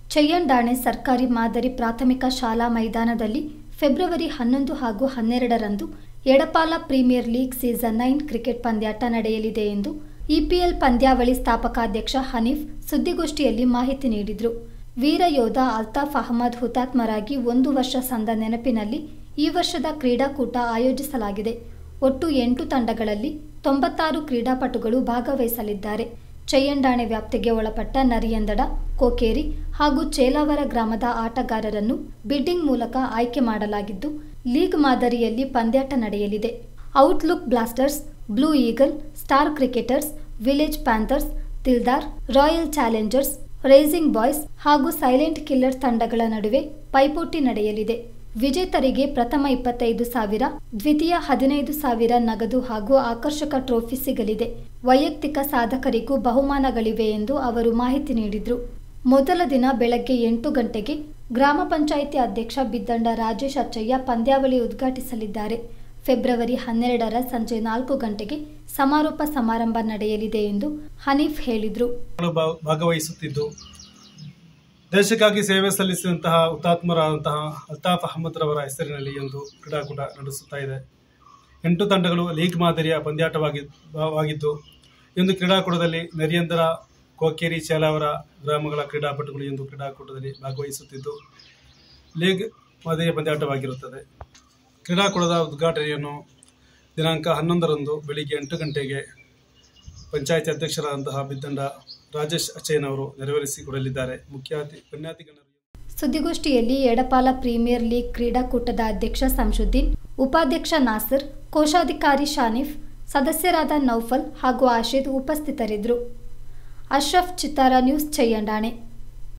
ಚಯ್ಯಂಡಾಣೆ ಸರ್ಕಾರಿ ಮಾದರಿ ಪ್ರಾಥಮಿಕ ಶಾಲಾ ಮೈದಾನದಲ್ಲಿ ಫೆಬ್ರವರಿ ಹನ್ನೊಂದು ಹಾಗೂ ಹನ್ನೆರಡರಂದು Edapala premier league season nine cricket ಪಂದ್ಯಾಟ ನಡೆಯಲಿದೆ ಎಂದು ಇಪಿಎಲ್ ಪಂದ್ಯಾವಳಿ ಸ್ಥಾಪಕಾಧ್ಯಕ್ಷ ಹನೀಫ್ ಸುದ್ದಿಗೋಷ್ಠಿಯಲ್ಲಿ ಮಾಹಿತಿ ನೀಡಿದರು ವೀರ ಯೋಧ ಅಲ್ತಾಫ್ ಅಹಮದ್ ಹುತಾತ್ಮರಾಗಿ ಒಂದು ವರ್ಷ ಸಂದ ನೆನಪಿನಲ್ಲಿ ಈ ವರ್ಷದ ಕ್ರೀಡಾಕೂಟ ಆಯೋಜಿಸಲಾಗಿದೆ ಒಟ್ಟು ಎಂಟು ತಂಡಗಳಲ್ಲಿ ತೊಂಬತ್ತಾರು ಕ್ರೀಡಾಪಟುಗಳು ಭಾಗವಹಿಸಲಿದ್ದಾರೆ ಚಯ್ಯಂಡಾಣೆ ವ್ಯಾಪ್ತಿಗೆ ಒಳಪಟ್ಟ ನರಿಯಂದಡ ಕೋಕೇರಿ ಹಾಗೂ ಚೇಲಾವರ ಗ್ರಾಮದ ಆಟಗಾರರನ್ನು ಬಿಡ್ಡಿಂಗ್ ಮೂಲಕ ಆಯ್ಕೆ ಮಾಡಲಾಗಿದ್ದು ಲೀಗ್ ಮಾದರಿಯಲ್ಲಿ ಪಂದ್ಯಾಟ ನಡೆಯಲಿದೆ outlook blasters blue eagle star cricketers village panthers Dildar royal challengers racing boys ಹಾಗೂ ಸೈಲೆಂಟ್ ಕಿಲ್ಲರ್ ತಂಡಗಳ ನಡುವೆ ಪೈಪೋಟಿ ನಡೆಯಲಿದೆ ವಿಜೇತರಿಗೆ ಪ್ರಥಮ ಇಪ್ಪತ್ತೈದು ಸಾವಿರ ದ್ವಿತೀಯ ಹದಿನೈದು ಸಾವಿರ ನಗದು ಹಾಗೂ ಆಕರ್ಷಕ ಟ್ರೋಫಿ ಸಿಗಲಿದೆ ವೈಯಕ್ತಿಕ ಸಾಧಕರಿಗೂ ಬಹುಮಾನಗಳಿವೆ ಎಂದು ಅವರು ಮಾಹಿತಿ ನೀಡಿದರು ಮೊದಲ ದಿನ ಬೆಳಗ್ಗೆ ಎಂಟು ಗಂಟೆಗೆ ಗ್ರಾಮ ಪಂಚಾಯಿತಿ ಅಧ್ಯಕ್ಷ ಬಿದ್ದಂಡ ರಾಜೇಶ್ ಅಚ್ಚಯ್ಯ ಪಂದ್ಯಾವಳಿ ಉದ್ಘಾಟಿಸಲಿದ್ದಾರೆ ಫೆಬ್ರವರಿ ಹನ್ನೆರಡರ ಸಂಜೆ ನಾಲ್ಕು ಗಂಟೆಗೆ ಸಮಾರೋಪ ಸಮಾರಂಭ ನಡೆಯಲಿದೆ ಎಂದು ಹನೀಫ್ ಹೇಳಿದರು ಭಾ- ಭಾಗವಹಿಸುತ್ತಿದ್ದು ದೇಶಕ್ಕಾಗಿ ಸೇವೆ ಸಲ್ಲಿಸಿದಂತಹ ಹುತಾತ್ಮರಾದಂತಹ ಅಲ್ತಾಫ್ ಅಹಮದ್ ರವರ ಹೆಸರಿನಲ್ಲಿ ಈ ಒಂದು ಕ್ರೀಡಾಕೂಟ ನಡೆಸುತ್ತಾ ಇದೆ ಎಂಟು ತಂಡಗಳು ಲೀಗ್ ಮಾದರಿಯ ಪಂದ್ಯಾಟವಾಗಿ ವಾಗಿದ್ದು ಈ ಒಂದು ಕ್ರೀಡಾಕೂಟದಲ್ಲಿ ನರಿಯಂದರ ಕೋಕೇರಿ ಚೇಲಾವರ ಗ್ರಾಮಗಳ ಕ್ರೀಡಾಪಟುಗಳು ಈ ಒಂದು ಕ್ರೀಡಾಕೂಟದಲ್ಲಿ ಭಾಗವಹಿಸುತ್ತಿದ್ದು ಲೀಗ್ ಮಾದರಿಯ ಪಂದ್ಯಾಟವಾಗಿರುತ್ತದೆ ಕ್ರೀಡಾಕೂಟದ ಉದ್ಘಾಟನೆಯನ್ನು ದಿನಾಂಕ ಹನ್ನೊಂದರಂದು ಬೆಳಿಗ್ಗೆ ಎಂಟು ಗಂಟೆಗೆ ಪಂಚಾಯತಿ ಅಧ್ಯಕ್ಷರಾದಂತಹ ಬಿದ್ದಂಡ ರಾಜೇಶ್ ಅಚ್ಚಯ್ಯನವರು ನೆರವೇರಿಸಿಕೊಡಲಿದ್ದಾರೆ ಮುಖ್ಯ ಅತಿ ಪುಣ್ಯಾತಿಗಣರು ಸುದ್ದಿಗೋಷ್ಠಿಯಲ್ಲಿ ಎಡಪಾಲ ಪ್ರೀಮಿಯರ್ ಲೀಗ್ ಕ್ರೀಡಾಕೂಟದ ಅಧ್ಯಕ್ಷ ಸಂಶುದ್ದೀನ್ ಉಪಾಧ್ಯಕ್ಷ ನಾಸರ್ ಕೋಶಾಧಿಕಾರಿ ಶಾನಿಫ್ ಸದಸ್ಯರಾದ ನೌಫಲ್ ಹಾಗೂ ಆಶೀದ್ ಉಪಸ್ಥಿತರಿದ್ದರು ಅಶ್ರಫ್ ಚಿತ್ತಾರ ನ್ಯೂಸ್ ಚಯ್ಯಂಡಾಣೆ